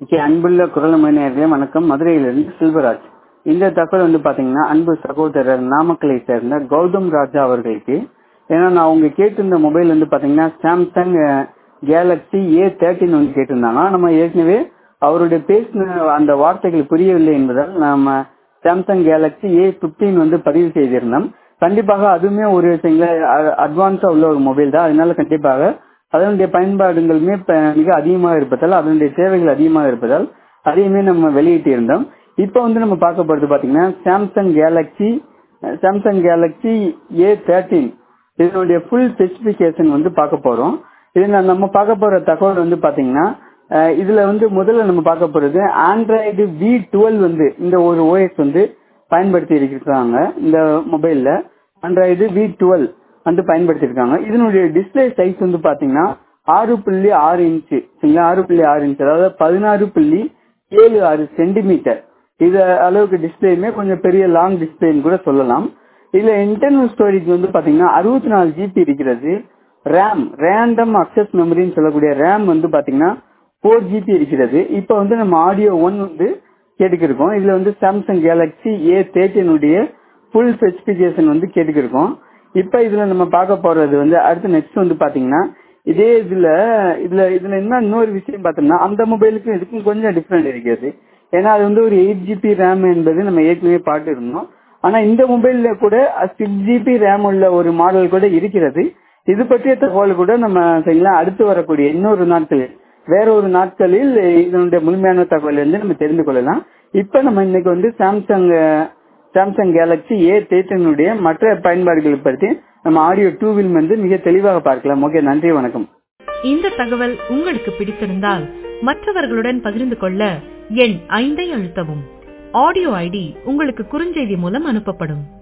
okay அன்புள்ள குரல் நேயர்களே வணக்கம் மதுரையிலிருந்து செல்வராஜ் இந்த தகவல் வந்து பாத்தீங்கன்னா அன்பு சகோதரர் நாமக்கலை சேர்ந்த கௌதம் ராஜா அவர்களுக்கு ஏன்னா நான் அவங்க கேட்டிருந்த மொபைல் வந்து பாத்தீங்கன்னா சாம்சங் கேலக்ஸி ஏ தேர்ட்டின் வந்து கேட்டிருந்தாங்க நம்ம ஏற்கனவே அவருடைய பேசின அந்த வார்த்தைகள் புரியவில்லை என்பதால் நாம சாம்சங் கேலக்ஸி ஏ பிப்டீன் வந்து பதிவு செய்திருந்தோம் கண்டிப்பாக அதுவுமே ஒரு அட்வான்ஸா உள்ள ஒரு மொபைல் தான் அதனால கண்டிப்பாக அதனுடைய பயன்பாடுகளுமே மிக அதிகமாக இருப்பதால் அதனுடைய தேவைகள் அதிகமாக இருப்பதால் அதையுமே நம்ம வெளியிட்டு இருந்தோம் இப்போ வந்து நம்ம பார்க்க போறது பாத்தீங்கன்னா Samsung Galaxy Samsung Galaxy A thirteen இதனுடைய ஃபுல் ஸ்பெசிபிகேஷன் வந்து பார்க்க போறோம் இதுல நம்ம பார்க்க போற தகவல் வந்து பாத்தீங்கன்னா இதுல வந்து முதல்ல நம்ம பார்க்க போறது ஆண்ட்ராய்டு வி டுவெல் வந்து இந்த ஒரு ஓஎஸ் வந்து பயன்படுத்தி இருக்காங்க இந்த மொபைல்ல ஆண்ட்ராய்டு வி டுவெல் வந்து பயன்படுத்தி இருக்காங்க இதனுடைய டிஸ்பிளே சைஸ் வந்து பாத்தீங்கன்னா ஆறு புள்ளி ஆறு இன்ச்சு சரிங்களா ஆறு புள்ளி ஆறு இன்ச் அதாவது பதினாறு புள்ளி ஏழு ஆறு சென்டிமீட்டர் இது அளவுக்கு டிஸ்பிளேயுமே கொஞ்சம் பெரிய லாங் டிஸ்பிளேன்னு கூட சொல்லலாம் இதுல இன்டர்னல் ஸ்டோரேஜ் வந்து பாத்தீங்கன்னா அறுபத்தி நாலு ஜிபி இருக்கிறது ரேம் ரேண்டம் அக்சஸ் மெமரின்னு சொல்லக்கூடிய ரேம் வந்து பாத்தீங்கன்னா ஃபோர் ஜிபி இருக்கிறது இப்போ வந்து நம்ம ஆடியோ ஒன் வந்து கேட்டுக்கிருக்கோம் இதுல வந்து சாம்சங் கேலக்ஸி ஏ தேர்ட்டினுடைய ஃபுல் ஸ்பெசிபிகேஷன் வந்து கேட்டுக்கிருக்கோம் இப்ப இதுல நம்ம பார்க்க போறது வந்து அடுத்து நெக்ஸ்ட் வந்து பாத்தீங்கன்னா இதே இதுல இதுல இதுல என்ன இன்னொரு விஷயம் பார்த்தோம்னா அந்த மொபைலுக்கும் இதுக்கும் கொஞ்சம் டிஃப்ரெண்ட் இருக்கிறது ஏன்னா அது வந்து ஒரு எயிட் ஜிபி ரேம் என்பது நம்ம ஏற்கனவே பாட்டு இருந்தோம் ஆனா இந்த மொபைல்ல கூட சிக்ஸ் ஜிபி ரேம் உள்ள ஒரு மாடல் கூட இருக்கிறது இது பற்றிய தகவல் கூட நம்ம சரிங்களா அடுத்து வரக்கூடிய இன்னொரு நாட்களில் வேற ஒரு நாட்களில் இதனுடைய முழுமையான தகவல் வந்து நம்ம தெரிந்து கொள்ளலாம் இப்ப நம்ம இன்னைக்கு வந்து சாம்சங் சாம்சங் கேலக்ஸி ஏ தேட்டனுடைய மற்ற பயன்பாடுகள் பற்றி நம்ம ஆடியோ டூவில் வந்து மிக தெளிவாக பார்க்கலாம் ஓகே நன்றி வணக்கம் இந்த தகவல் உங்களுக்கு பிடித்திருந்தால் மற்றவர்களுடன் பகிர்ந்து கொள்ள எண் ஐந்தை அழுத்தவும் ஆடியோ ஐடி உங்களுக்கு குறுஞ்செய்தி மூலம் அனுப்பப்படும்